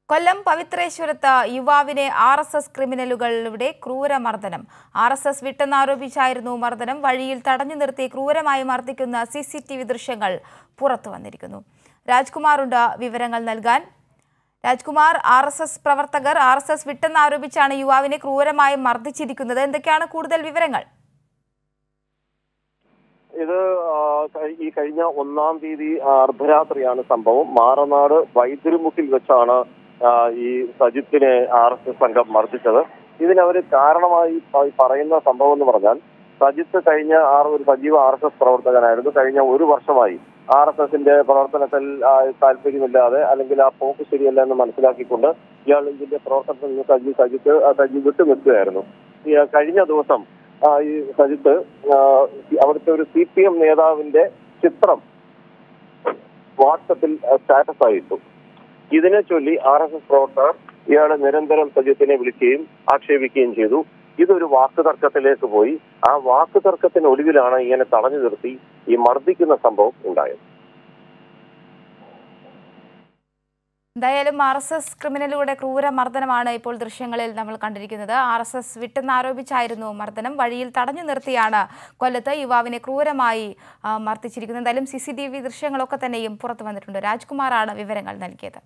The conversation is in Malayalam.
കൊല്ലം പവിത്രേശ്വരത്ത് യുവാവിനെ ആർ എസ് എസ് ക്രിമിനലുകളുടെ ക്രൂരമർദ്ദനം ആർ എസ് എസ് വിട്ടെന്നാരോപിച്ചായിരുന്നു മർദ്ദനം വഴിയിൽ തടഞ്ഞു നിർത്തി ക്രൂരമായി മർദ്ദിക്കുന്ന സി സി ടി വി ദൃശ്യങ്ങൾ പുറത്തു വന്നിരിക്കുന്നു രാജ്കുമാറുണ്ട് വിവരങ്ങൾ നൽകാൻ രാജ്കുമാർ ആർ എസ് എസ് പ്രവർത്തകർ ആർ എസ് എസ് വിട്ടെന്നാരോപിച്ചാണ് യുവാവിനെ ക്രൂരമായി മർദ്ദിച്ചിരിക്കുന്നത് എന്തൊക്കെയാണ് കൂടുതൽ വിവരങ്ങൾ ഇത് ആ, കഴി- ഈ കഴിഞ്ഞ ഒന്നാം തീയതി ആ, അർദ്ധരാത്രിയാണ് സംഭവം മാറനാട് വൈദ്യുരുമുക്കിൽ വെച്ചാണ് ആ, ഈ സജിത്തിനെ ആർ എസ് എസ് സംഘം മർദ്ദിച്ചത് ഇതിനവര് കാരണമായി പ- പറയുന്ന സംഭവം എന്ന് പറഞ്ഞാൽ സജിത്ത് കഴിഞ്ഞ ആർ ഒരു സജീവ ആർ എസ് എസ് പ്രവർത്തകനായിരുന്നു കഴിഞ്ഞ ഒരു വർഷമായി ആർ എസ് എസിന്റെ പ്രവർത്തനത്തിൽ ആ, താല്പര്യമില്ലാതെ അല്ലെങ്കിൽ ആ പോക്ക് ശരിയല്ല എന്ന് മനസ്സിലാക്കിക്കൊണ്ട് ഇയാൾ ഇതിന്റെ പ്രവർത്തനത്തിൽ നിന്ന് സജി സജിത്ത് ആ, സജി വിട്ടു നിൽക്കുകയായിരുന്നു ഈ, ആ, കഴിഞ്ഞ ദിവസം ആ, ഈ സജിത്ത് ആ, അവിടുത്തെ ഒരു സി പി എം നേതാവിന്റെ ചിത്രം വാട്സപ്പിൽ സ്റ്റാറ്റസ് ആയിട്ടു ഇതിനെ ചൊല്ലി ആർ എസ് എസ് പ്രവർത്തകർ ഇയാളെ നിരന്തരം സജിത്തിനെ വിളിക്കുകയും ആക്ഷേപിക്കുകയും ചെയ്തു ഇതൊരു വാക്ക് തർക്കത്തിലേക്ക് പോയി ആ വാക്ക് തർക്കത്തിന് ഒടുവിലാണ് ഇങ്ങനെ തടഞ്ഞു നിർത്തി ഈ മർദ്ദിക്കുന്ന സംഭവം ഉണ്ടായത് എന്തായാലും ആർ എസ് എസ് ക്രിമിനലുകളുടെ ക്രൂരമർദ്ദനമാണ് ഇപ്പോൾ ദൃശ്യങ്ങളിൽ നമ്മൾ കണ്ടിരിക്കുന്നത് ആർ എസ് എസ് വിട്ടെന്നാരോപിച്ചായിരുന്നു മർദ്ദനം വഴിയിൽ തടഞ്ഞു നിർത്തിയാണ് കൊല്ലത്ത് യുവാവിനെ ക്രൂരമായി ആ, മർദ്ദിച്ചിരിക്കുന്നത് എന്തായാലും സി സി ടി വി ദൃശ്യങ്ങളൊക്കെ തന്നെയും പുറത്തു വന്നിട്ടുണ്ട് രാജ്കുമാറാണ് വിവരങ്ങൾ നൽകിയത്